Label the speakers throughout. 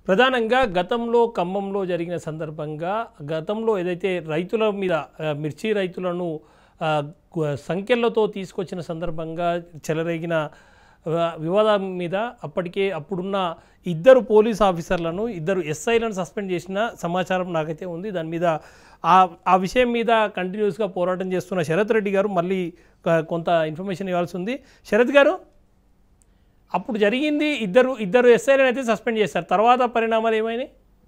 Speaker 1: ప్రధానంగా గతంలో ఖమ్మంలో జరిగిన సందర్భంగా గతంలో ఏదైతే రైతుల మీద ఆ, మిర్చి రైతులను ఆ, గు- సంఖ్యలతో తీసుకొచ్చిన సందర్భంగా చెలరేగిన ఆ, వివాదం మీద అప్పటికే అప్పుడున్న ఇద్దరు పోలీస్ ఆఫీసర్లను ఇద్దరు ఎస్ఐలను సస్పెండ్ చేసిన సమాచారం నాకైతే ఉంది దాని మీద ఆ ఆ విషయం మీద కంటిన్యూస్గా పోరాటం చేస్తున్న శరత్ రెడ్డి గారు మళ్ళీ క- కొంత ఇన్ఫర్మేషన్ ఇవ్వాల్సి ఉంది శరత్ గారు అప్పుడు జరిగింది ఇద్దరు ఇద్దరు ఎస్ఐలను అయితే సస్పెండ్ చేశారు తర్వాత పరిణామాలు ఏమైనాయి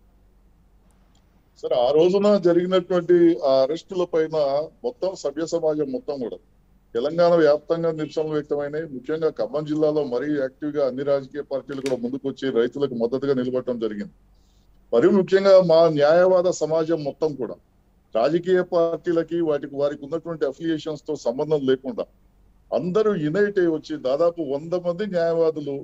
Speaker 2: సరే ఆ రోజున జరిగినటువంటి ఆ అరెస్టుల పైన మొత్తం సభ్య సమాజం మొత్తం కూడా తెలంగాణ వ్యాప్తంగా నిరసనలు వ్యక్తమైనాయి ముఖ్యంగా ఖమ్మం జిల్లాలో మరీ యాక్టివ్ గా అన్ని రాజకీయ పార్టీలు కూడా ముందుకు వచ్చి రైతులకు మద్దతుగా నిలబడటం జరిగింది మరి ముఖ్యంగా మా న్యాయవాద సమాజం మొత్తం కూడా రాజకీయ పార్టీలకి వాటికి వారికి ఉన్నటువంటి అఫిలియేషన్స్ తో సంబంధం లేకుండా అందరూ యునైట్ అయి వచ్చి దాదాపు వంద మంది న్యాయవాదులు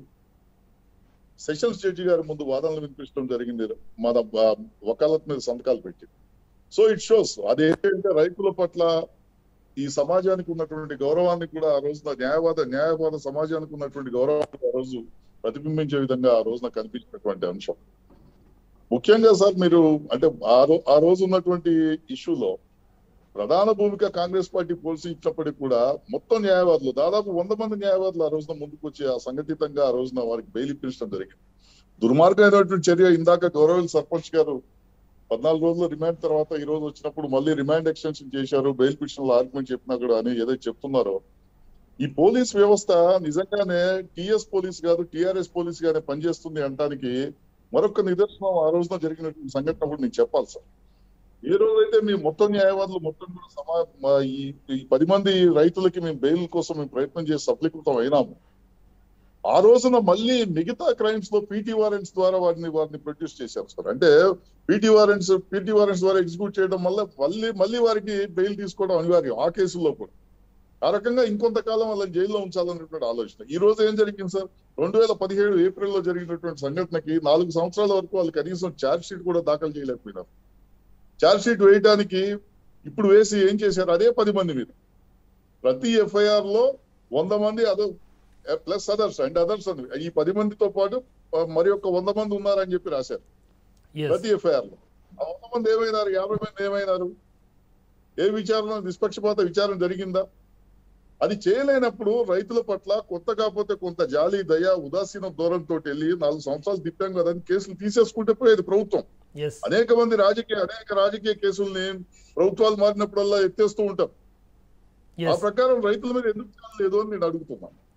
Speaker 2: సెషన్స్ జడ్జి గారి ముందు వాదనలు వినిపించడం జరిగింది మన బ- వకాలత్ మీద సంతకాలు పెట్టి సో ఇట్ షోస్ అది ఏంటంటే రైతుల పట్ల ఈ సమాజానికి ఉన్నటువంటి గౌరవాన్ని కూడా ఆ రోజున న్యాయవాద న్యాయవాద సమాజానికి ఉన్నటువంటి గౌరవాన్ని ఆ రోజు ప్రతిబింబించే విధంగా ఆ రోజున కనిపించినటువంటి అంశం ముఖ్యంగా సార్ మీరు అంటే ఆ రో ఆ రోజు ఉన్నటువంటి ఇష్యూలో ప్రధాన భూమిక కాంగ్రెస్ పార్టీ పోల్చినప్పటికీ కూడా మొత్తం న్యాయవాదులు దాదాపు వంద మంది న్యాయవాదులు ఆ రోజున ముందుకు వచ్చి ఆ సంఘటితంగా ఆ రోజున వారికి బెయిల్ ఇప్పించడం జరిగింది దుర్మార్గమైనటువంటి చర్య ఇందాక గౌరవ సర్పంచ్ గారు పద్నాలుగు రోజుల రిమాండ్ తర్వాత ఈ రోజు వచ్చినప్పుడు మళ్ళీ రిమాండ్ ఎక్స్టెన్షన్ చేశారు బెయిల్ పిటిషన్ ఆర్గ్యుమెంట్ చెప్పినా కూడా అని ఏదైతే చెప్తున్నారో ఈ పోలీస్ వ్యవస్థ నిజంగానే టిఎస్ పోలీస్ కాదు టిఆర్ఎస్ పోలీస్ గానే పనిచేస్తుంది అనడానికి మరొక నిదర్శనం ఆ రోజున జరిగినటువంటి సంఘటన కూడా నేను చెప్పాలి సార్ ఏ రోజైతే మేము మొత్తం న్యాయవాదులు మొత్తం కూడా సమా మా ఈ ఈ పది మంది రైతులకి మేము బెయిల్ కోసం మేము ప్రయత్నం చేసి సఫలీకృతం అయినాము ఆ రోజున మళ్ళీ మిగతా క్రైమ్స్ లో పీటీ వారెంట్స్ ద్వారా వారిని వారిని ప్రొడ్యూస్ చేశారు సార్ అంటే పీటీ వారెంట్స్ పీటీ వారెంట్స్ ద్వారా ఎగ్జిక్యూట్ చేయడం వల్ల మళ్ళీ మళ్ళీ వారికి బెయిల్ తీసుకోవడం అనివార్యం ఆ కేసుల్లో కూడా ఆ రకంగా ఇంకొంతకాలం వాళ్ళని జైల్లో ఉంచాలనేటువంటి ఆలోచన ఈ రోజు ఏం జరిగింది సార్ రెండు వేల పదిహేడు ఏప్రిల్ లో జరిగినటువంటి సంఘటనకి నాలుగు సంవత్సరాల వరకు వాళ్ళు కనీసం ఛార్జ్ షీట్ కూడా దాఖలు చేయలేకపోయినారు ఛార్జ్ షీట్ వేయడానికి ఇప్పుడు వేసి ఏం చేశారు అదే పది మంది మీద ప్రతి ఎఫ్ఐఆర్ లో వంద మంది other plus others and others అని ఈ పది మందితో పాటు ఆ, మరి ఒక వంద మంది ఉన్నారని చెప్పి రాశారు
Speaker 1: ఎస్
Speaker 2: ప్రతి ఎఫ్ఐఆర్ లో ఆ వంద మంది ఏమైనారు యాభై మంది ఏమైనారు ఏ విచారణ నిష్పక్షపాత విచారణ జరిగిందా అది చేయలేనప్పుడు రైతుల పట్ల కొత్త కాకపోతే కొంత జాలి దయ ఉదాసీన ధోరణితో వెళ్ళి నాలుగు సంవత్సరాలు తిప్పాం కదా అని కేసులు తీసేసుకుంటే పోయేది ప్రభుత్వం
Speaker 1: ఎస్
Speaker 2: అనేక మంది రాజకీయ అనేక రాజకీయ కేసుల్ని ప్రభుత్వాలు మారినప్పుడల్లా ఎత్తేస్తూ ఉంటాం ఆ
Speaker 1: ఎస్
Speaker 2: ప్రకారం రైతుల మీద ఎందుకు చేయలేదు అని నేను అడుగుతున్నాను